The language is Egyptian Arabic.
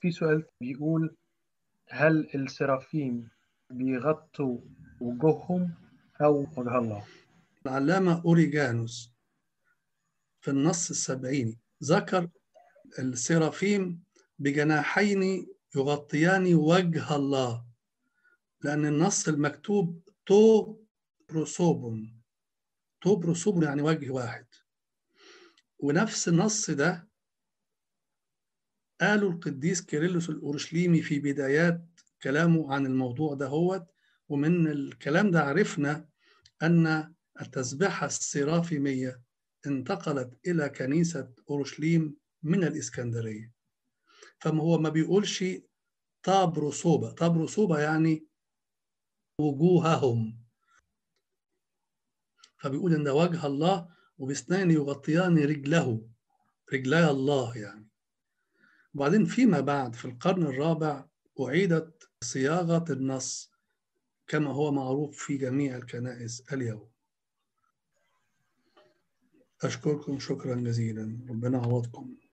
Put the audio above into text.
في سؤال بيقول هل السرافيم بيغطوا وجوههم أو وجه الله؟ العلامة أوريجانوس في النص السبعيني ذكر السرافيم بجناحين يغطيان وجه الله لأن النص المكتوب تو بروسوبون تو بروسوبون يعني وجه واحد ونفس النص ده قالوا القديس كيرلس الأورشليمي في بدايات كلامه عن الموضوع ده هو ومن الكلام ده عرفنا أن التسبحة السرافيمية انتقلت إلى كنيسة أورشليم من الإسكندرية فما هو ما بيقولش طاب رسوبة طاب رسوبة يعني وجوههم فبيقول إن وجه الله وباثنين يغطيان رجله رجلي الله يعني وبعدين فيما بعد في القرن الرابع أعيدت صياغة النص كما هو معروف في جميع الكنائس اليوم أشكركم شكرا جزيلا ربنا يعوضكم